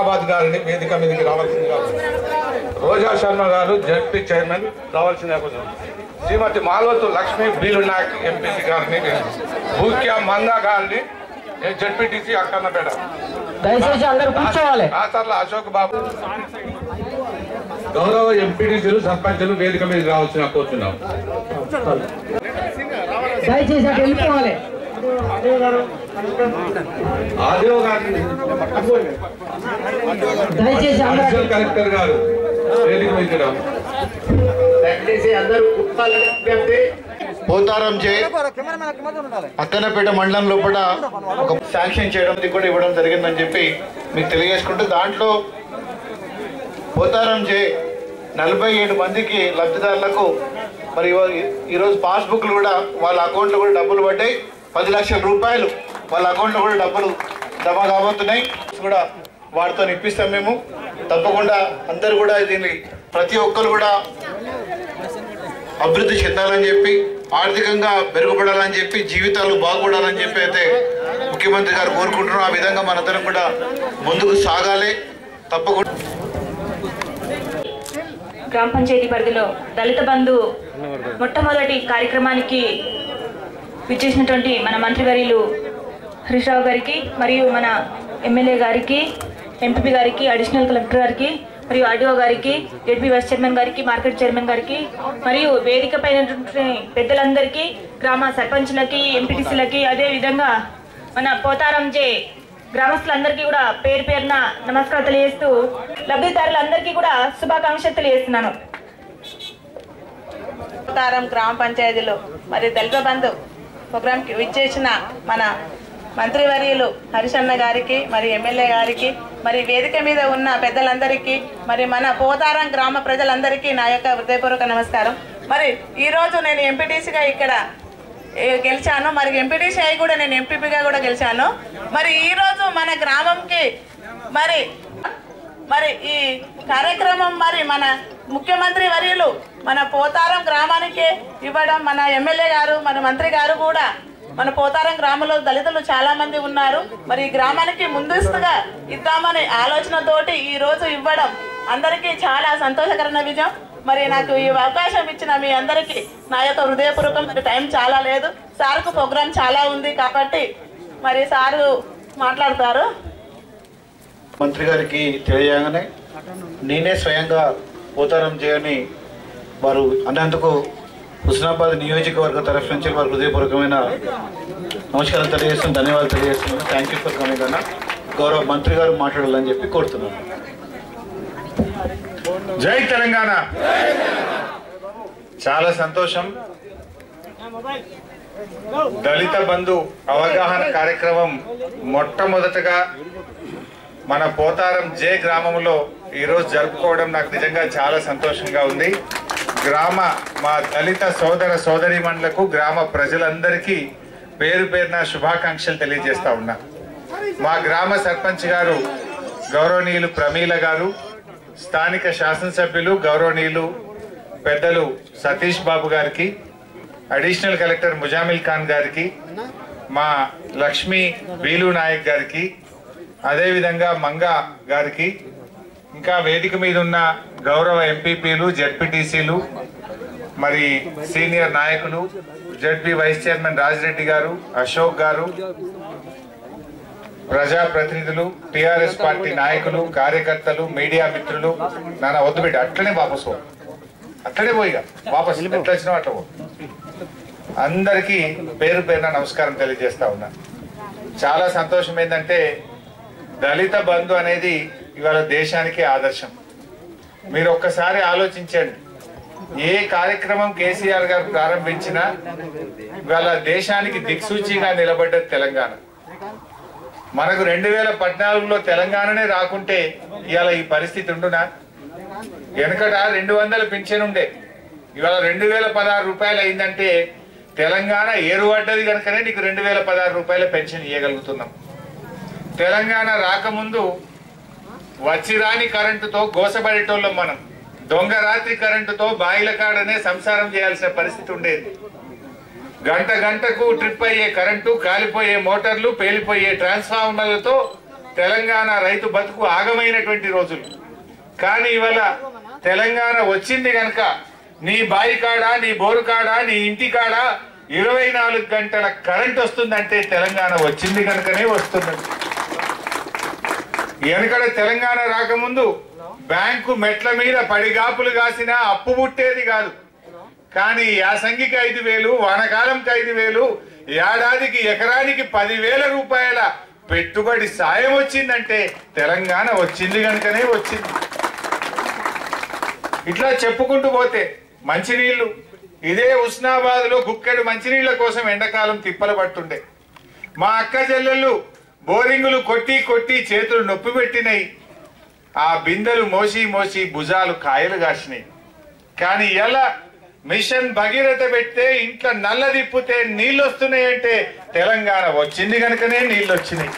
హుస్నాబాద్ గారిని వేదిక మీదకి రావాల్సిందిగా రోజా శర్మ గారు జడ్పీ చైర్మన్ రావాల్సిందిగా కోరుతున్నాం. శ్రీమతి మాల్వతు లక్ష్మి బీలు నాయక్ ఎంపీసీ గారిని భూక్యా మంగా గారిని జడ్పీటీసీ అక్కన్నపేట దయచేసి అందరూ కూర్చోవాలి రాచర్ల అశోక్ బాబు గౌరవ ఎంపీటీసీలు సర్పంచులు వేదిక మీదకి రావాల్సిన కోరుతున్నాం దయచేసి అటు వెళ్ళిపోవాలి ఆదివ గారిని దయచేసి అందరూ అడిషనల్ కలెక్టర్ గారు వేదిక మీదకి రావాలి దయచేసి అందరూ కూర్చోవాలని విజ్ఞప్తి. పోతారం చే అక్కనపేట మండలం లోపల ఒక శాంక్షన్ చేయడం ఇది కూడా ఇవ్వడం జరిగిందని చెప్పి మీకు తెలియజేసుకుంటూ దాంట్లో పోతారం చే నలభై ఏడు మందికి లబ్ధిదారులకు మరి ఇవ- ఈరోజు పాస్బుక్లు కూడా వాళ్ళ అకౌంట్లో కూడా డబ్బులు పడ్డాయి పది లక్షల రూపాయలు వాళ్ళ అకౌంట్లో కూడా డబ్బులు జమ కాబోతున్నాయి కూడా వాటితో ఇప్పిస్తాం మేము తప్పకుండా అందరూ కూడా దీన్ని ప్రతి ఒక్కరు కూడా అభివృద్ధి చెందాలని చెప్పి ఆర్థికంగా మెరుగుపడాలని చెప్పి జీవితాలు బాగుపడాలని చెప్పి అయితే ముఖ్యమంత్రి గారు కోరుకుంటున్నారు ఆ విధంగా మనందరం కూడా ముందుకు సాగాలి తప్పకుండా గ్రామ పంచాయతీ పరిధిలో దళిత బంధు మొట్టమొదటి కార్యక్రమానికి విచ్చేసినటువంటి మన మంత్రివర్యులు హరీష్ రావు గారికి మరియు మన ఎమ్మెల్యే గారికి ఎంపీపీ గారికి అడిషనల్ కలెక్టర్ గారికి మరియు ఆర్డీఓ గారికి జడ్పీ వైస్ చైర్మన్ గారికి మార్కెట్ చైర్మన్ గారికి మరియు వేదిక పైన పెద్దలందరికీ గ్రామ సర్పంచ్లకి ఎంపీటీసీలకి అదే విధంగా మన పోతారం జే గ్రామస్తులందరికీ కూడా పేరు పేరున నమస్కారం తెలియజేస్తూ లబ్ధిదారులందరికీ కూడా శుభాకాంక్షలు తెలియజేస్తున్నాను అవతారం గ్రామ పంచాయతీలో మరి దళిత బంధు ప్రోగ్రాంకి విచ్చేసిన మన మంత్రివర్యులు హరిశన్న గారికి మరి ఎమ్మెల్యే గారికి మరి వేదిక మీద ఉన్న పెద్దలందరికీ మరి మన పోతారం గ్రామ ప్రజలందరికీ నా యొక్క హృదయపూర్వక నమస్కారం మరి ఈరోజు నేను ఎంపీటీసీగా ఇక్కడ ఏ, గెలిచాను మరి ఎంపీటీసీ అయి కూడా నేను ఎంపీపీగా కూడా గెలిచాను మరి ఈరోజు మన గ్రామంకి మరి మరి ఈ కార్యక్రమం మరి మన ముఖ్యమంత్రి వర్యులు మన పోతారం గ్రామానికి ఇవ్వడం మన ఎమ్మెల్యే గారు మన మంత్రి గారు కూడా మన పోతారం గ్రామంలో దళితులు చాలా మంది ఉన్నారు మరి ఈ గ్రామానికి ముందస్తుగా ఇద్దామనే ఆలోచనతోటి ఈ రోజు ఇవ్వడం అందరికీ చాలా సంతోషకరమైన విజయం మరి నాకు ఈ అవకాశం ఇచ్చిన మీ అందరికీ నా యొక్క హృదయపూర్వకం మరి టైం చాలా లేదు సార్కు ప్రోగ్రాం చాలా ఉంది కాబట్టి మరి సారు మాట్లాడతారు మంత్రి గారికి తెలియగానే నేనే స్వయంగా పోతారం చేయని వారు అన్నందుకు హుస్నాబాద్ నియోజకవర్గ తరఫు నుంచి వారు హృదయపూర్వకమైన నమస్కారం తెలియజేస్తున్నాను ధన్యవాదాలు తెలియజేస్తున్నాను థ్యాంక్ యూ ఫర్ కమింగ్ అన్న గౌరవ మంత్రి గారు మాట్లాడాలని చెప్పి కోరుతున్నాను జై తెలంగాణ చాలా సంతోషం దళిత బంధు అవగాహన కార్యక్రమం మొట్టమొదటగా మన పోతారం జే గ్రామంలో ఈరోజు జరుపుకోవడం నాకు నిజంగా చాలా సంతోషంగా ఉంది గ్రామ మా దళిత సోదర సోదరీమణులకు గ్రామ ప్రజలందరికీ పేరు పేరున శుభాకాంక్షలు తెలియజేస్తా ఉన్నా మా గ్రామ సర్పంచ్ గారు గౌరవనీయులు ప్రమీల గారు స్థానిక శాసనసభ్యులు గౌరవనీయులు పెద్దలు సతీష్ బాబు గారికి అడిషనల్ కలెక్టర్ ముజామిల్ ఖాన్ గారికి మా లక్ష్మీ బీలు నాయక్ గారికి అదేవిధంగా మంగా గారికి ఇంకా వేదిక మీద ఉన్న గౌరవ ఎంపీపీలు జడ్పీటీసీలు మరి సీనియర్ నాయకులు జడ్పీ వైస్ చైర్మన్ రాజిరెడ్డి గారు అశోక్ గారు ప్రజాప్రతినిధులు టిఆర్ఎస్ పార్టీ నాయకులు కార్యకర్తలు మీడియా మిత్రులు నాన్న వద్దు బిడ్డ అట్లనే వాపసు పో. అట్లనే పోయిగా వాపస్ ఎట్లా వచ్చినా అట్లా పో. అందరికీ పేరు పేరున నమస్కారం తెలియజేస్తా ఉన్నా చాలా సంతోషం ఏంటంటే దళిత బంధు అనేది ఇవాళ దేశానికి ఆదర్శం మీరు ఒక్కసారి ఆలోచించండి ఏ కార్యక్రమం కేసీఆర్ గారు ప్రారంభించినా ఇవాళ దేశానికి దిక్సూచిగా నిలబడ్డది తెలంగాణ మనకు రెండు వేల పద్నాలుగులో తెలంగాణనే రాకుంటే ఇవాళ ఈ పరిస్థితి ఉండునా వెనకట రెండు వందల పింఛన్ ఉండే ఇవాళ రెండు వేల పదహారు రూపాయలు అయిందంటే తెలంగాణ ఏరుపడ్డది కనుకనే నీకు రెండు వేల పదహారు రూపాయల పెన్షన్ ఇవ్వగలుగుతున్నాం తెలంగాణ రాకముందు వచ్చిరాని కరెంటుతో గోసపడేటోళ్ళం మనం దొంగ రాత్రి కరెంటుతో బాయిల కాడనే సంసారం చేయాల్సిన పరిస్థితి ఉండేది గంట గంటకు ట్రిప్ అయ్యే కరెంటు కాలిపోయే మోటార్లు పేలిపోయే ట్రాన్స్ఫార్మర్లతో తెలంగాణ రైతు బతుకు ఆగమైనటువంటి రోజులు కానీ ఇవాళ తెలంగాణ వచ్చింది కనుక నీ బాయి కాడ నీ బోరు కాడ నీ ఇంటి కాడ ఇరవై నాలుగు గంటల కరెంట్ వస్తుందంటే తెలంగాణ వచ్చింది కనుకనే వస్తున్నది వెనకడ తెలంగాణ రాకముందు బ్యాంకు మెట్ల మీద పడిగాపులు కాసిన అప్పు పుట్టేది కాదు కానీ యాసంగికి ఐదు వేలు వానకాలంకి ఐదు వేలు ఏడాదికి ఎకరానికి పదివేల రూపాయల పెట్టుబడి సాయం వచ్చిందంటే తెలంగాణ వచ్చింది కనుకనే వచ్చింది ఇట్లా చెప్పుకుంటూ పోతే మంచినీళ్లు ఇదే ఉస్నాబాద్ లో గుక్కెడు మంచినీళ్ల కోసం ఎండాకాలం తిప్పలు పట్టుండే మా అక్క చెల్లెళ్ళు బోరింగులు కొట్టి కొట్టి చేతులు నొప్పి పెట్టినాయి ఆ బిందెలు మోసి మోసి భుజాలు కాయలు కాసినాయి కానీ ఎలా మిషన్ భగీరథ పెడితే ఇంట్లో నల్ల తిప్పితే నీళ్ళు వస్తున్నాయంటే తెలంగాణ వచ్చింది కనుకనే నీళ్ళు వచ్చినాయి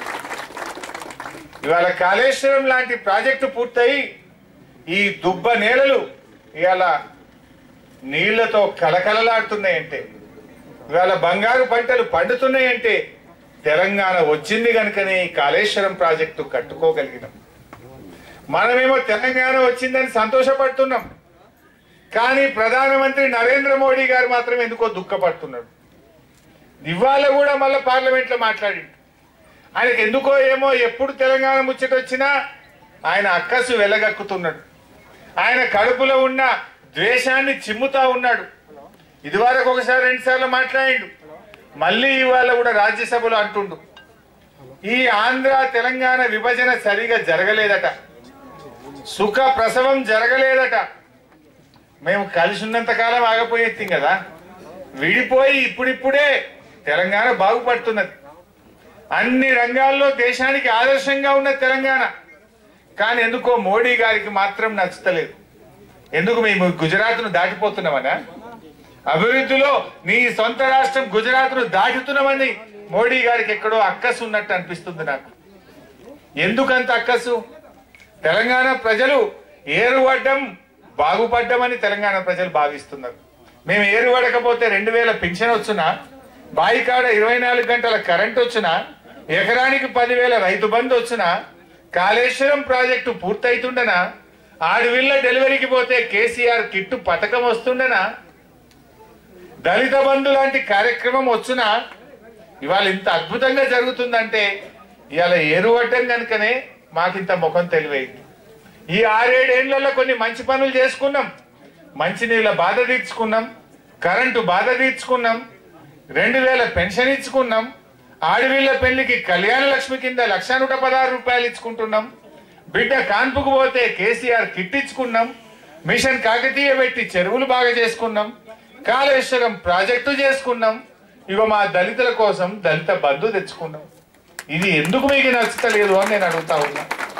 ఇవాళ కాళేశ్వరం లాంటి ప్రాజెక్టు పూర్తయి ఈ దుబ్బ నేలలు ఇవాళ నీళ్లతో కలకలలాడుతున్నాయంటే ఇవాళ బంగారు పంటలు పండుతున్నాయంటే తెలంగాణ వచ్చింది కనుకనే ఈ కాళేశ్వరం ప్రాజెక్టు కట్టుకోగలిగినాం మనమేమో తెలంగాణ వచ్చిందని సంతోషపడుతున్నాం కానీ ప్రధానమంత్రి నరేంద్ర మోడీ గారు మాత్రం ఎందుకో దుఃఖపడుతున్నాడు ఇవాళ కూడా మళ్ళీ పార్లమెంట్ లో మాట్లాడిండు ఆయనకు ఎందుకో ఏమో ఎప్పుడు తెలంగాణ ముచ్చట వచ్చినా ఆయన అక్కసు వెలగక్కుతున్నాడు ఆయన కడుపులో ఉన్న ద్వేషాన్ని చిమ్ముతా ఉన్నాడు ఇదివరకు ఒకసారి రెండు సార్లు మాట్లాడిండు మళ్ళీ ఇవాళ కూడా రాజ్యసభలో అంటుండు ఈ ఆంధ్ర తెలంగాణ విభజన సరిగా జరగలేదట సుఖ ప్రసవం జరగలేదట మేము కలిసి ఉన్నంత కాలం ఆగపోయేత్తాం కదా విడిపోయి ఇప్పుడిప్పుడే తెలంగాణ బాగుపడుతున్నది అన్ని రంగాల్లో దేశానికి ఆదర్శంగా ఉన్న తెలంగాణ కానీ ఎందుకో మోడీ గారికి మాత్రం నచ్చుతలేదు ఎందుకు మేము గుజరాత్ను దాటిపోతున్నామనా అభివృద్ధిలో నీ సొంత రాష్ట్రం గుజరాత్ను దాటుతున్నామని మోడీ గారికి ఎక్కడో అక్కసు ఉన్నట్టు అనిపిస్తుంది నాకు ఎందుకంత అక్కసు తెలంగాణ ప్రజలు ఏరువడ్డం బాగుపడ్డమని తెలంగాణ ప్రజలు భావిస్తున్నారు మేము ఏరువడకపోతే రెండు వేల పింఛన్ వచ్చునా బాయికాడ ఇరవై నాలుగు గంటల కరెంట్ వచ్చినా ఎకరానికి పదివేల రైతు బంధు వచ్చినా కాళేశ్వరం ప్రాజెక్టు పూర్తయితుండనా ఆడవిల్ల డెలివరీకి పోతే కేసీఆర్ కిట్టు పథకం వస్తుండనా దళిత బంధు లాంటి కార్యక్రమం వచ్చునా ఇవాళ ఇంత అద్భుతంగా జరుగుతుందంటే ఇవాళ ఏరువడ్డం కనుకనే మాకింత ముఖం తెలివైంది ఈ ఆరేడేళ్లలో కొన్ని మంచి పనులు చేసుకున్నాం మంచినీళ్ళ బాధ తీర్చుకున్నాం కరెంటు బాధ తీర్చుకున్నాం రెండు వేల పెన్షన్ ఇచ్చుకున్నాం ఆడవిళ్ళ పెళ్లికి కళ్యాణ లక్ష్మి కింద లక్ష నూట పదహారు రూపాయలు ఇచ్చుకుంటున్నాం బిడ్డ కాన్పుకు పోతే కేసీఆర్ కిట్ ఇచ్చుకున్నాం మిషన్ కాకతీయ పెట్టి చెరువులు బాగా చేసుకున్నాం కాళేశ్వరం ప్రాజెక్టు చేసుకున్నాం ఇక మా దళితుల కోసం దళిత బంధు తెచ్చుకున్నాం ఇది ఎందుకు మీకు నచ్చుతలేదు అని నేను అడుగుతా ఉన్నా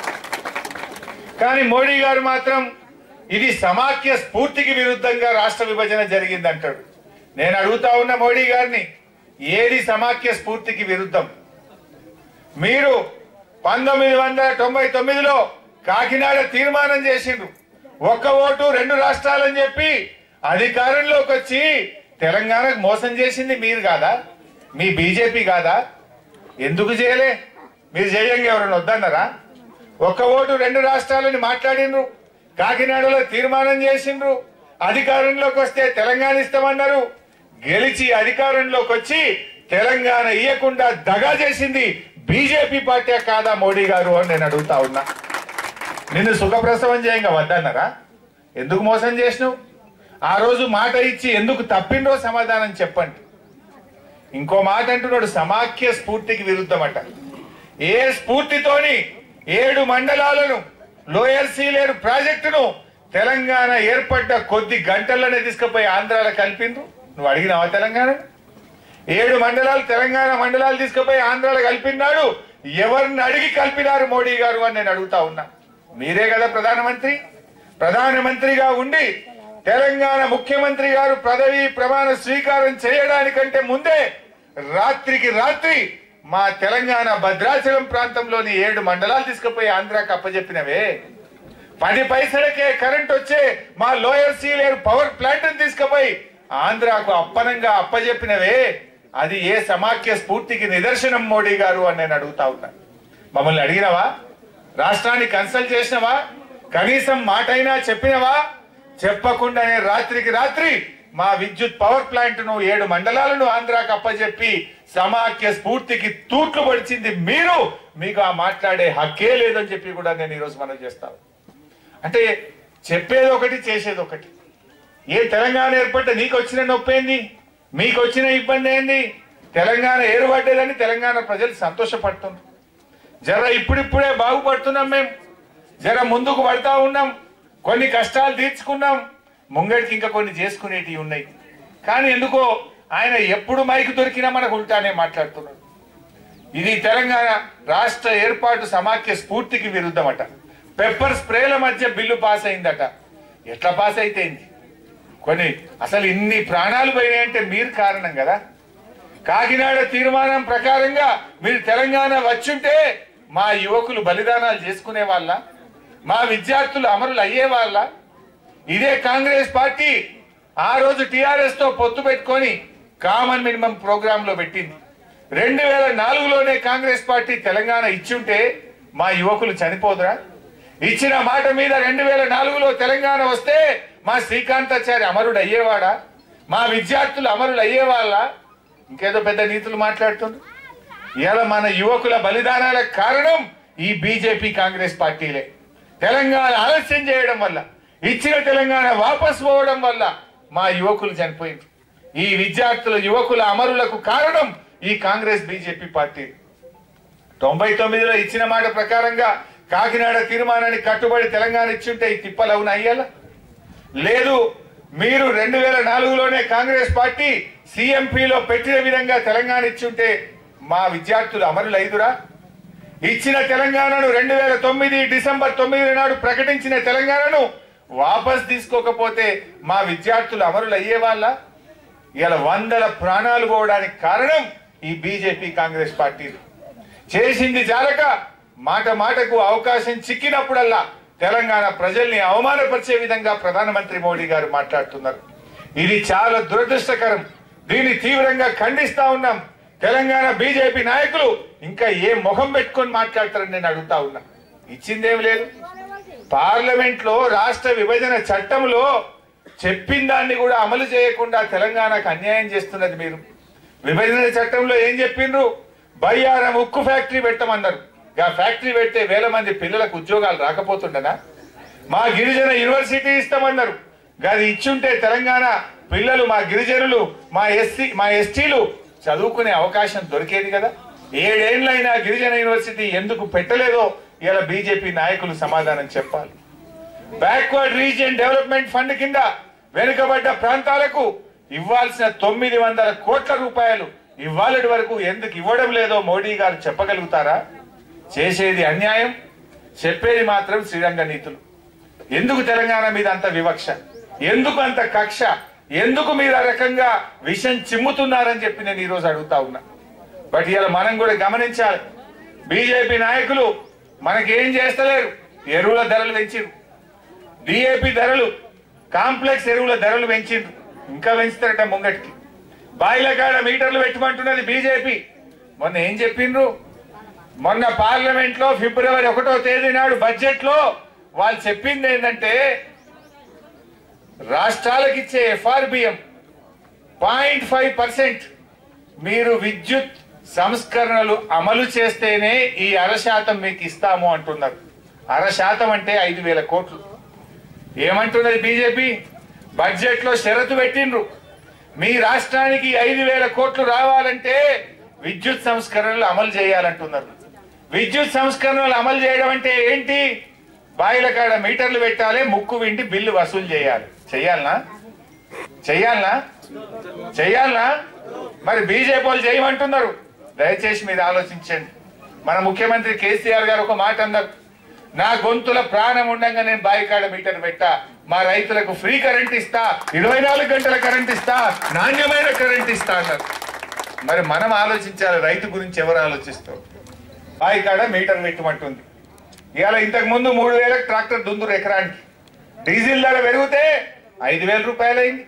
కానీ మోడీ గారు మాత్రం ఇది సమాఖ్య స్ఫూర్తికి విరుద్ధంగా రాష్ట్ర విభజన జరిగిందంటాడు నేను అడుగుతా ఉన్న మోడీ గారిని ఏది సమాఖ్య స్ఫూర్తికి విరుద్ధం మీరు పంతొమ్మిది వందల తొంభై తొమ్మిదిలో కాకినాడ తీర్మానం చేసిండ్రు ఒక్క ఓటు రెండు రాష్ట్రాలని చెప్పి అధికారంలోకి వచ్చి తెలంగాణకు మోసం చేసింది మీరు కాదా మీ బీజేపీ కాదా ఎందుకు చేయలే మీరు చేయంగా ఎవరైనా వద్దన్నారా ఒక్క ఓటు రెండు రాష్ట్రాలని మాట్లాడిండ్రు కాకినాడలో తీర్మానం చేసిండ్రు అధికారంలోకి వస్తే తెలంగాణ ఇస్తామన్నారు గెలిచి అధికారంలోకి వచ్చి తెలంగాణ ఇయ్యకుండా దగా చేసింది బీజేపీ పార్టీ కాదా మోడీ గారు అని నేను అడుగుతా ఉన్నా నిన్ను సుఖప్రసవం చేయంగా వద్దన్నారా ఎందుకు మోసం చేసినావు ఆ రోజు మాట ఇచ్చి ఎందుకు తప్పిండ్రో సమాధానం చెప్పండి ఇంకో మాట అంటున్నాడు సమాఖ్య స్ఫూర్తికి విరుద్ధమట ఏ స్ఫూర్తితోని ఏడు మండలాలను లోయర్ సీలేరు ప్రాజెక్టును తెలంగాణ ఏర్పడ్డ కొద్ది గంటల్లోనే తీసుకుపోయి ఆంధ్రాలో కలిపిండ్రు నువ్వు అడిగినావా తెలంగాణ ఏడు మండలాలు తెలంగాణ మండలాలు తీసుకుపోయి ఆంధ్రాలో కలిపినాడు ఎవరిని అడిగి కలిపినారు మోడీ గారు అని నేను అడుగుతా ఉన్నా మీరే కదా ప్రధానమంత్రి ప్రధానమంత్రిగా ఉండి తెలంగాణ ముఖ్యమంత్రి గారు పదవి ప్రమాణ స్వీకారం చేయడానికంటే ముందే రాత్రికి రాత్రి మా తెలంగాణ భద్రాచలం ప్రాంతంలోని ఏడు మండలాలు తీసుకుపోయి ఆంధ్రాకి అప్పచెప్పినవే పది పైసలకే కరెంట్ వచ్చే మా లోయర్ సీలేరు పవర్ ప్లాంట్ తీసుకుపోయి ఆంధ్రాకు అప్పనంగా అప్పచెప్పినవే అది ఏ సమాఖ్య స్ఫూర్తికి నిదర్శనం మోడీ గారు అని నేను అడుగుతా ఉన్నా మమ్మల్ని అడిగినవా రాష్ట్రాన్ని కన్సల్ట్ చేసినవా కనీసం మాటైనా చెప్పినవా చెప్పకుండానే రాత్రికి రాత్రి మా విద్యుత్ పవర్ ప్లాంట్ ను ఏడు మండలాలను ఆంధ్రాకు అప్పచెప్పి సమాఖ్య స్ఫూర్తికి తూట్లు పడిచింది మీరు మీకు ఆ మాట్లాడే హక్కే లేదని చెప్పి కూడా నేను ఈరోజు మనం చేస్తాను అంటే చెప్పేది ఒకటి చేసేది ఒకటి ఏ తెలంగాణ ఏర్పడ్డ నీకు వచ్చిన నొప్పి ఏంది మీకు వచ్చిన ఇబ్బంది ఏంది తెలంగాణ ఏర్పడ్డదని తెలంగాణ ప్రజలు సంతోషపడుతున్నారు జర ఇప్పుడిప్పుడే బాగుపడుతున్నాం మేము జర ముందుకు పడతా ఉన్నాం కొన్ని కష్టాలు తీర్చుకున్నాం ముంగడికి ఇంకా కొన్ని చేసుకునేటివి ఉన్నాయి కానీ ఎందుకో ఆయన ఎప్పుడు మైకు దొరికినా మనకు ఉంటానే మాట్లాడుతున్నాడు ఇది తెలంగాణ రాష్ట్ర ఏర్పాటు సమాఖ్య స్ఫూర్తికి విరుద్ధమట పెప్పర్ స్ప్రేల మధ్య బిల్లు పాస్ అయిందట ఎట్లా పాస్ అయితే ఏంది? కొన్ని అసలు ఇన్ని ప్రాణాలు పోయినాయంటే మీరు కారణం కదా కాకినాడ తీర్మానం ప్రకారంగా మీరు తెలంగాణ వచ్చుంటే మా యువకులు బలిదానాలు చేసుకునే వాళ్ళ మా విద్యార్థులు అమరులు అయ్యే వాళ్ళ ఇదే కాంగ్రెస్ పార్టీ ఆ రోజు టిఆర్ఎస్ తో పొత్తు పెట్టుకొని కామన్ మినిమం ప్రోగ్రామ్ లో పెట్టింది రెండు వేల నాలుగులోనే కాంగ్రెస్ పార్టీ తెలంగాణ ఇచ్చుంటే మా యువకులు చనిపోదురా ఇచ్చిన మాట మీద రెండు వేల నాలుగులో తెలంగాణ వస్తే మా శ్రీకాంతాచారి అమరుడు అయ్యేవాడా మా విద్యార్థులు అమరులు అయ్యేవాళ్ళ ఇంకేదో పెద్ద నీతులు మాట్లాడుతుంది ఇవాళ మన యువకుల బలిదానాలకు కారణం ఈ బీజేపీ కాంగ్రెస్ పార్టీలే తెలంగాణ ఆలస్యం చేయడం వల్ల ఇచ్చిన తెలంగాణ వాపస్ పోవడం వల్ల మా యువకులు చనిపోయింది ఈ విద్యార్థుల యువకుల అమరులకు కారణం ఈ కాంగ్రెస్ బీజేపీ పార్టీ తొంభై తొమ్మిదిలో ఇచ్చిన మాట ప్రకారంగా కాకినాడ తీర్మానాన్ని కట్టుబడి తెలంగాణ ఇచ్చుంటే ఈ తిప్పలు అవును అయ్యాలా లేదు మీరు రెండు వేల నాలుగులోనే కాంగ్రెస్ పార్టీ సిఎంపిలో పెట్టిన విధంగా తెలంగాణ ఇచ్చుంటే మా విద్యార్థులు అమరులు ఐదురా ఇచ్చిన తెలంగాణను రెండు వేల తొమ్మిది డిసెంబర్ తొమ్మిది నాడు ప్రకటించిన తెలంగాణను వాపస్ తీసుకోకపోతే మా విద్యార్థులు అమరులు అయ్యే వాళ్ళ ఇలా వందల ప్రాణాలు పోవడానికి కారణం ఈ బీజేపీ కాంగ్రెస్ పార్టీలు చేసింది జాలక మాట మాటకు అవకాశం చిక్కినప్పుడల్లా తెలంగాణ ప్రజల్ని అవమానపరిచే విధంగా ప్రధానమంత్రి మోడీ గారు మాట్లాడుతున్నారు ఇది చాలా దురదృష్టకరం దీన్ని తీవ్రంగా ఖండిస్తా ఉన్నాం తెలంగాణ బీజేపీ నాయకులు ఇంకా ఏ ముఖం పెట్టుకొని మాట్లాడతారని నేను అడుగుతా ఉన్నా ఇచ్చిందేం లేదు పార్లమెంట్ లో రాష్ట్ర విభజన చట్టంలో చెప్పిన దాన్ని కూడా అమలు చేయకుండా తెలంగాణకు అన్యాయం చేస్తున్నది మీరు విభజన చట్టంలో ఏం చెప్పిండ్రు బయ్యారం ఉక్కు ఫ్యాక్టరీ పెట్టమన్నారు ఆ ఫ్యాక్టరీ పెడితే వేల మంది పిల్లలకు ఉద్యోగాలు రాకపోతుండనా మా గిరిజన యూనివర్సిటీ ఇస్తామన్నారు అది ఇచ్చుంటే తెలంగాణ పిల్లలు మా గిరిజనులు మా ఎస్సీ మా ఎస్టీలు చదువుకునే అవకాశం దొరికేది కదా ఏడేళ్లైనా గిరిజన యూనివర్సిటీ ఎందుకు పెట్టలేదో ఇలా బీజేపీ నాయకులు సమాధానం చెప్పాలి బ్యాక్వర్డ్ రీజియన్ డెవలప్మెంట్ ఫండ్ కింద వెనుకబడ్డ ప్రాంతాలకు ఇవ్వాల్సిన తొమ్మిది వందల కోట్ల రూపాయలు ఇవాళటి వరకు ఎందుకు ఇవ్వడం లేదో మోడీ గారు చెప్పగలుగుతారా చేసేది అన్యాయం చెప్పేది మాత్రం శ్రీరంగ నీతులు ఎందుకు తెలంగాణ మీద అంత వివక్ష ఎందుకు అంత కక్ష ఎందుకు మీరు ఆ రకంగా విషం చిమ్ముతున్నారని చెప్పి నేను ఈరోజు అడుగుతా ఉన్నా బట్ ఇలా మనం కూడా గమనించాలి బీజేపీ నాయకులు మనకేం చేస్తలేరు ఎరువుల ధరలు పెంచిరు డిఏపి ధరలు కాంప్లెక్స్ ఎరువుల ధరలు పెంచిండ్రు ఇంకా పెంచుతారట ముంగటికి బాయిల కాడ మీటర్లు పెట్టమంటున్నది బీజేపీ మొన్న ఏం చెప్పిండ్రు మొన్న పార్లమెంట్ లో ఫిబ్రవరి ఒకటో తేదీ నాడు బడ్జెట్ లో వాళ్ళు చెప్పింది ఏంటంటే రాష్ట్రాలకు ఇచ్చే ఎఫ్ఆర్బిఎం పాయింట్ ఫైవ్ పర్సెంట్ మీరు విద్యుత్ సంస్కరణలు అమలు చేస్తేనే ఈ అరశాతం మీకు ఇస్తాము అంటున్నారు అరశాతం అంటే ఐదు వేల కోట్లు ఏమంటున్నది బీజేపీ బడ్జెట్ లో షరతు పెట్టిండ్రు మీ రాష్ట్రానికి ఐదు వేల కోట్లు రావాలంటే విద్యుత్ సంస్కరణలు అమలు చేయాలంటున్నారు విద్యుత్ సంస్కరణలు అమలు చేయడం అంటే ఏంటి బాయిల కాడ మీటర్లు పెట్టాలి ముక్కు వింటి బిల్లు వసూలు చేయాలి చెయ్యాలనా చెయ్యాలనా చెయ్యాలనా మరి బీజేపీ వాళ్ళు చేయమంటున్నారు దయచేసి మీరు ఆలోచించండి మన ముఖ్యమంత్రి కేసీఆర్ గారు ఒక మాట అన్నారు నా గొంతుల ప్రాణం ఉండగా నేను బాయికాడ మీటర్ పెట్టా మా రైతులకు ఫ్రీ కరెంట్ ఇస్తా ఇరవై నాలుగు గంటల కరెంట్ ఇస్తా నాణ్యమైన కరెంట్ ఇస్తా అన్నారు మరి మనం ఆలోచించాలి రైతు గురించి ఎవరు ఆలోచిస్తారు బాయికాడ మీటర్ పెట్టమంటుంది ఇవాళ ఇంతకు ముందు మూడు వేలకు ట్రాక్టర్ దుందురు ఎకరానికి డీజిల్ ధర పెరిగితే ఐదు వేల రూపాయలు అయింది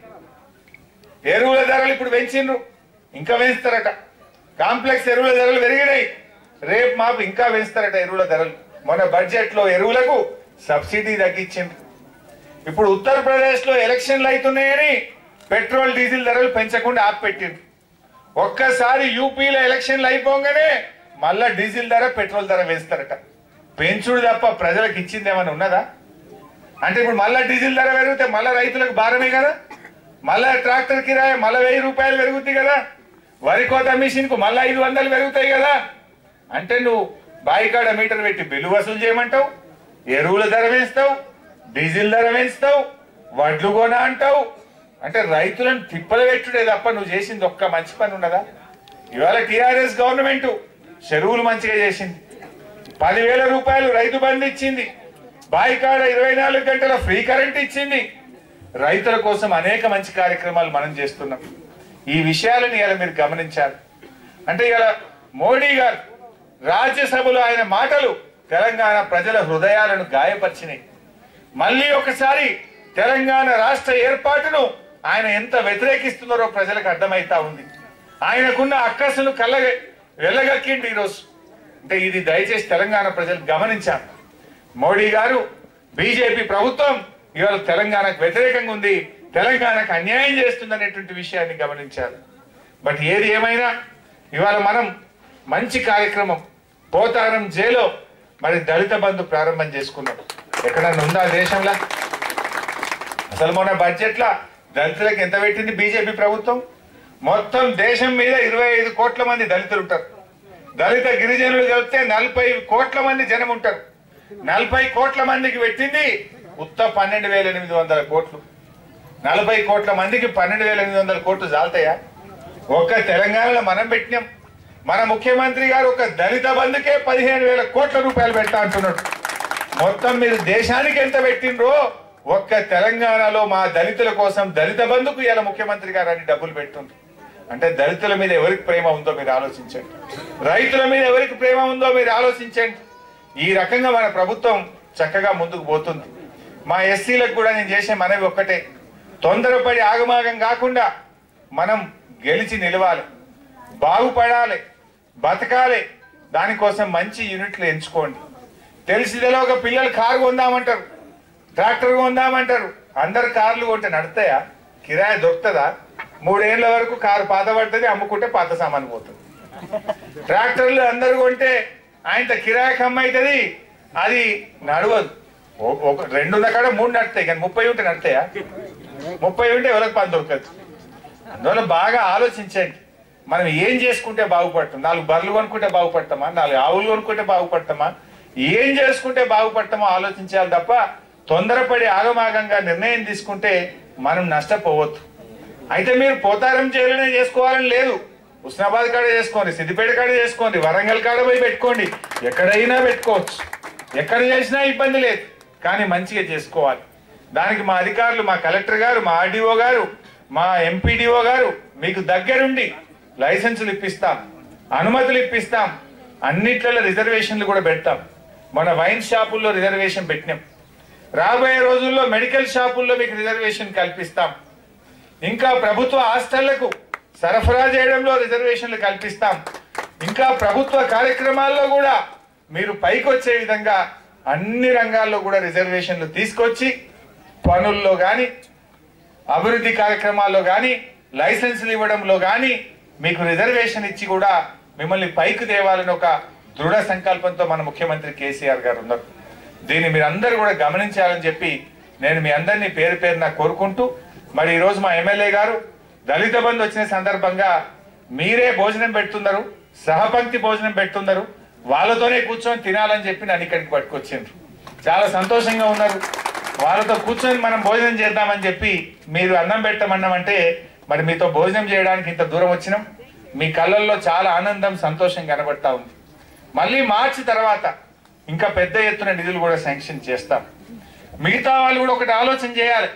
ఎరువుల ధరలు ఇప్పుడు పెంచిండ్రు ఇంకా పెంచుతారట కాంప్లెక్స్ ఎరువుల ధరలు పెరిగినాయి రేపు మాపు ఇంకా పెంచుతారట ఎరువుల ధరలు మొన్న బడ్జెట్ లో ఎరువులకు సబ్సిడీ తగ్గించింది ఇప్పుడు ఉత్తరప్రదేశ్ లో ఎలక్షన్లు అవుతున్నాయని పెట్రోల్ డీజిల్ ధరలు పెంచకుండా ఆపిపెట్టింది ఒక్కసారి యూపీలో ఎలక్షన్లు అయిపోగానే మళ్ళా డీజిల్ ధర పెట్రోల్ ధర వేస్తారట పెంచుడు తప్ప ప్రజలకు ఇచ్చింది ఏమైనా ఉన్నదా అంటే ఇప్పుడు మళ్ళా డీజిల్ ధర పెరిగితే మళ్ళా రైతులకు భారమే కదా మళ్ళా ట్రాక్టర్ కిరాయి మళ్ళా వెయ్యి రూపాయలు పెరుగుతాయి కదా వరి కోత మిషన్ కు మళ్ళా ఐదు వందలు పెరుగుతాయి కదా అంటే నువ్వు బాయికాడ మీటర్ పెట్టి బిల్లు వసూలు చేయమంటావు ఎరువుల ధర వేస్తావు డీజిల్ ధర వేస్తావు వడ్లు కొన అంటావు అంటే రైతులను తిప్పలు పెట్టుడే తప్ప నువ్వు చేసింది ఒక్క మంచి పని ఉన్నదా ఇవాళ టిఆర్ఎస్ గవర్నమెంట్ చెరువులు మంచిగా చేసింది పదివేల రూపాయలు రైతు బంధు ఇచ్చింది బాయికాడ ఇరవై నాలుగు గంటల ఫ్రీ కరెంట్ ఇచ్చింది రైతుల కోసం అనేక మంచి కార్యక్రమాలు మనం చేస్తున్నాం ఈ విషయాలను ఇలా మీరు గమనించాలి అంటే ఇలా మోడీ గారు రాజ్యసభలో ఆయన మాటలు తెలంగాణ ప్రజల హృదయాలను గాయపరిచినాయి మళ్ళీ ఒకసారి తెలంగాణ రాష్ట్ర ఏర్పాటును ఆయన ఎంత వ్యతిరేకిస్తున్నారో ప్రజలకు అర్థమైతా ఉంది ఆయనకున్న అక్కసును కళ్ళ వెళ్ళగక్కిండి ఈరోజు అంటే ఇది దయచేసి తెలంగాణ ప్రజలు గమనించాలి మోడీ గారు బీజేపీ ప్రభుత్వం ఇవాళ తెలంగాణకు వ్యతిరేకంగా ఉంది తెలంగాణకు అన్యాయం చేస్తుందనేటువంటి విషయాన్ని గమనించారు బట్ ఏది ఏమైనా ఇవాళ మనం మంచి కార్యక్రమం పోతారం జైలో మరి దళిత బంధు ప్రారంభం చేసుకున్నాం ఎక్కడన్నా ఉందా దేశంలో అసలు మొన్న బడ్జెట్ లా దళితులకు ఎంత పెట్టింది బీజేపీ ప్రభుత్వం మొత్తం దేశం మీద ఇరవై ఐదు కోట్ల మంది దళితులు ఉంటారు దళిత గిరిజనులు కలిపితే నలభై కోట్ల మంది జనం ఉంటారు నలభై కోట్ల మందికి పెట్టింది ఉత్త పన్నెండు వేల ఎనిమిది వందల కోట్లు నలభై కోట్ల మందికి పన్నెండు వేల ఎనిమిది వందల కోట్లు చాలుతాయా ఒక్క తెలంగాణలో మనం పెట్టినాం మన ముఖ్యమంత్రి గారు ఒక దళిత బంధుకే పదిహేను వేల కోట్ల రూపాయలు పెట్టా అంటున్నాడు మొత్తం మీరు దేశానికి ఎంత పెట్టిండ్రో ఒక్క తెలంగాణలో మా దళితుల కోసం దళిత బంధుకు ఇలా ముఖ్యమంత్రి గారు అని డబ్బులు పెట్టుండ్రు అంటే దళితుల మీద ఎవరికి ప్రేమ ఉందో మీరు ఆలోచించండి రైతుల మీద ఎవరికి ప్రేమ ఉందో మీరు ఆలోచించండి ఈ రకంగా మన ప్రభుత్వం చక్కగా ముందుకు పోతుంది మా ఎస్సీలకు కూడా నేను చేసే మనవి ఒక్కటే తొందరపడి ఆగమాగం కాకుండా మనం గెలిచి నిలవాలి బాగుపడాలి బతకాలి దానికోసం మంచి యూనిట్లు ఎంచుకోండి తెలిసి తెలియక పిల్లలు కారు కొందామంటారు ట్రాక్టర్ కొందామంటారు అందరు కార్లు కొంటే నడతాయా కిరాయి దొరుకుతుందా మూడేళ్ల వరకు కారు పాత పడుతుంది అమ్ముకుంటే పాత సామాన్ పోతుంది ట్రాక్టర్లు అందరు కొంటే ఆయన కిరాయి కమ్మ అవుతుంది అది నడవదు ఓ- ఒక రెండున్న కాడ మూడు నడతాయి కానీ ముప్పై ఉంటే నడతాయా ముప్పై ఉంటే ఎవరికి పని దొరకదు అందువల్ల బాగా ఆలోచించండి మనం ఏం చేసుకుంటే బాగుపడతాం నాలుగు బర్రెలు కొనుక్కుంటే బాగుపడతామా నాలుగు ఆవులు కొనుక్కుంటే బాగుపడతామా ఏం చేసుకుంటే బాగుపడతామో ఆలోచించాలి తప్ప తొందరపడి ఆగమాగంగా నిర్ణయం తీసుకుంటే మనం నష్టపోవద్దు అయితే మీరు పోతారం జైలునే చేసుకోవాలని లేదు హుస్నాబాద్ కాడ చేసుకోండి సిద్దిపేట కాడ చేసుకోండి వరంగల్ కాడ పోయి పెట్టుకోండి ఎక్కడైనా పెట్టుకోవచ్చు ఎక్కడ చేసినా ఇబ్బంది లేదు కానీ మంచిగా చేసుకోవాలి దానికి మా అధికారులు మా కలెక్టర్ గారు మా ఆర్డీఓ గారు మా ఎంపీడీఓ గారు మీకు దగ్గరుండి లైసెన్సులు ఇప్పిస్తాం అనుమతులు ఇప్పిస్తాం అన్నిట్లలో రిజర్వేషన్లు కూడా పెడతాం మన వైన్ షాపుల్లో రిజర్వేషన్ పెట్టినాం రాబోయే రోజుల్లో మెడికల్ షాపుల్లో మీకు రిజర్వేషన్ కల్పిస్తాం ఇంకా ప్రభుత్వ హాస్టళ్లకు సరఫరా చేయడంలో రిజర్వేషన్లు కల్పిస్తాం ఇంకా ప్రభుత్వ కార్యక్రమాల్లో కూడా మీరు పైకొచ్చే విధంగా అన్ని రంగాల్లో కూడా రిజర్వేషన్లు తీసుకొచ్చి పనుల్లో కానీ అభివృద్ధి కార్యక్రమాల్లో కానీ లైసెన్సులు ఇవ్వడంలో కానీ మీకు రిజర్వేషన్ ఇచ్చి కూడా మిమ్మల్ని పైకి తేవాలని ఒక దృఢ సంకల్పంతో మన ముఖ్యమంత్రి కేసీఆర్ గారు ఉన్నారు దీన్ని మీరు అందరూ కూడా గమనించాలని చెప్పి నేను మీ అందరినీ పేరు పేరున కోరుకుంటూ మరి ఈరోజు మా ఎమ్మెల్యే గారు దళిత బంధు వచ్చిన సందర్భంగా మీరే భోజనం పెడుతున్నారు సహపంక్తి భోజనం పెడుతున్నారు వాళ్ళతోనే కూర్చొని తినాలని చెప్పి నన్ను ఇక్కడికి పట్టుకొచ్చిండ్రు చాలా సంతోషంగా ఉన్నారు వాళ్ళతో కూర్చొని మనం భోజనం చేద్దామని చెప్పి మీరు అన్నం పెట్టమన్నామంటే మరి మీతో భోజనం చేయడానికి ఇంత దూరం వచ్చినాం మీ కళ్ళల్లో చాలా ఆనందం సంతోషం కనబడతా ఉంది మళ్ళీ మార్చి తర్వాత ఇంకా పెద్ద ఎత్తున నిధులు కూడా శాంక్షన్ చేస్తాం మిగతా వాళ్ళు కూడా ఒకటి ఆలోచన చేయాలి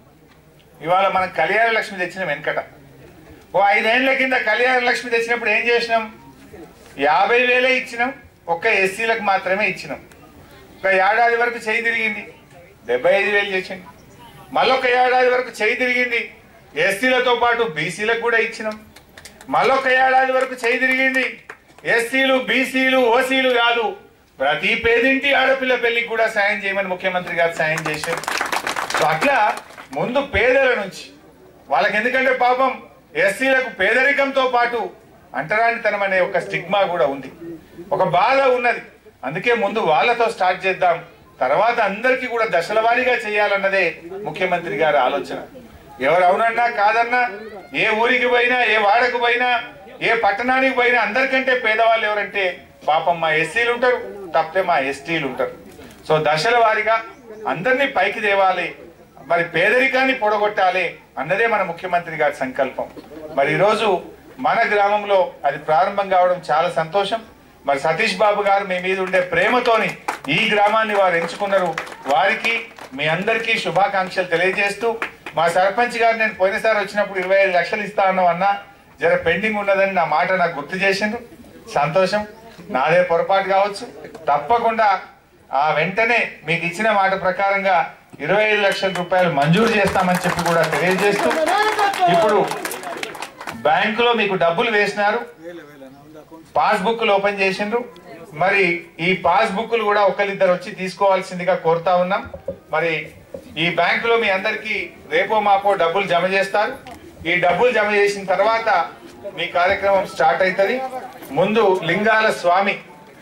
ఇవాళ మనం కళ్యాణ లక్ష్మి తెచ్చిన వెనకట ఓ ఐదేళ్ల కింద కళ్యాణ లక్ష్మి తెచ్చినప్పుడు ఏం చేసినాం యాభై వేలే ఇచ్చినాం ఒక్క ఎస్సీలకు మాత్రమే ఇచ్చినాం ఒక ఏడాది వరకు చేయి తిరిగింది డెబ్బై ఐదు వేలు చేసింది మళ్ళొక ఏడాది వరకు చేయి తిరిగింది ఎస్సీలతో పాటు బీసీలకు కూడా ఇచ్చినాం మళ్ళొక ఏడాది వరకు చేయి తిరిగింది ఎస్సీలు బీసీలు ఓసీలు కాదు ప్రతి పేదింటి ఆడపిల్ల పెళ్లికి కూడా సాయం చేయమని ముఖ్యమంత్రి గారు సాయం చేశారు సో అట్లా ముందు పేదల నుంచి వాళ్ళకి ఎందుకంటే పాపం ఎస్సీలకు పేదరికంతో పాటు అంటరానితనం అనే ఒక స్టిగ్మా కూడా ఉంది ఒక బాధ ఉన్నది అందుకే ముందు వాళ్ళతో స్టార్ట్ చేద్దాం తర్వాత అందరికీ కూడా దశల వారీగా చేయాలన్నదే ముఖ్యమంత్రి గారి ఆలోచన ఎవరు అవునన్నా కాదన్నా ఏ ఊరికి పోయినా ఏ వాడకు పోయినా ఏ పట్టణానికి పోయినా అందరికంటే పేదవాళ్ళు ఎవరంటే పాపం మా ఎస్సీలు ఉంటారు తప్పే మా ఎస్టీలు ఉంటారు సో దశల వారీగా అందరినీ పైకి తేవాలి మరి పేదరికాన్ని పొడగొట్టాలి అన్నదే మన ముఖ్యమంత్రి గారి సంకల్పం మరి ఈరోజు మన గ్రామంలో అది ప్రారంభం కావడం చాలా సంతోషం మరి సతీష్ బాబు గారు మీ మీద ఉండే ప్రేమతోని ఈ గ్రామాన్ని వారు ఎంచుకున్నారు వారికి మీ అందరికీ శుభాకాంక్షలు తెలియజేస్తూ మా సర్పంచ్ గారు నేను పోయినసారి వచ్చినప్పుడు ఇరవై ఐదు లక్షలు ఇస్తా అన్నాం అన్నా జర పెండింగ్ ఉన్నదని నా మాట నాకు గుర్తు చేసిండ్రు సంతోషం నాదే పొరపాటు కావచ్చు తప్పకుండా ఆ వెంటనే మీకు ఇచ్చిన మాట ప్రకారంగా ఇరవై ఐదు లక్షల రూపాయలు మంజూరు చేస్తామని చెప్పి కూడా తెలియజేస్తూ ఇప్పుడు బ్యాంకులో మీకు డబ్బులు వేసినారు పాస్బుక్లు ఓపెన్ చేసిండ్రు మరి ఈ పాస్బుక్లు కూడా ఒకరిద్దరు వచ్చి తీసుకోవాల్సిందిగా కోరుతా ఉన్నాం మరి ఈ బ్యాంకులో మీ అందరికీ రేపో మాపో డబ్బులు జమ చేస్తారు ఈ డబ్బులు జమ చేసిన తర్వాత మీ కార్యక్రమం స్టార్ట్ అవుతుంది ముందు లింగాల స్వామి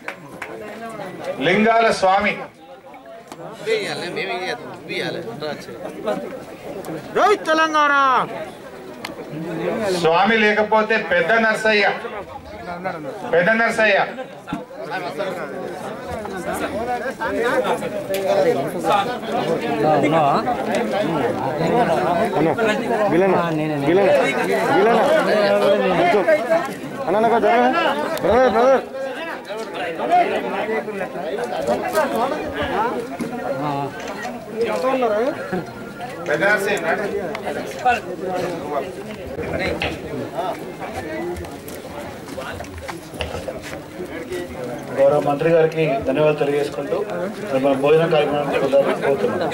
లింగాల స్వామి స్వామి లేకపోతే పెద్ద నర్సయ్య పెద్ద నర్సయ్య పెద్ద నర్సయ్య ఉన్నాడు. గౌరవ మంత్రి గారికి ధన్యవాదాలు తెలియజేసుకుంటూ మరి మన భోజన కార్యక్రమానికి వెళ్దామని కోరుతున్నాం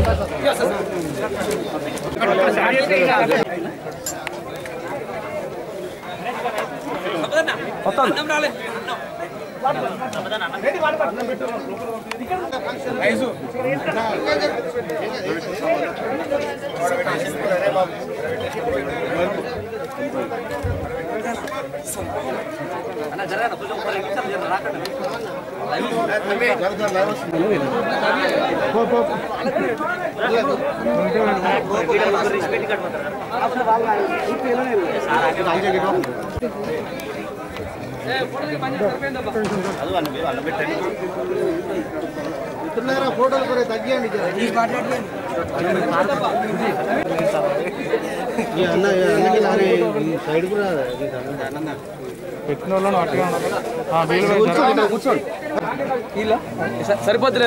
సరిపోతులే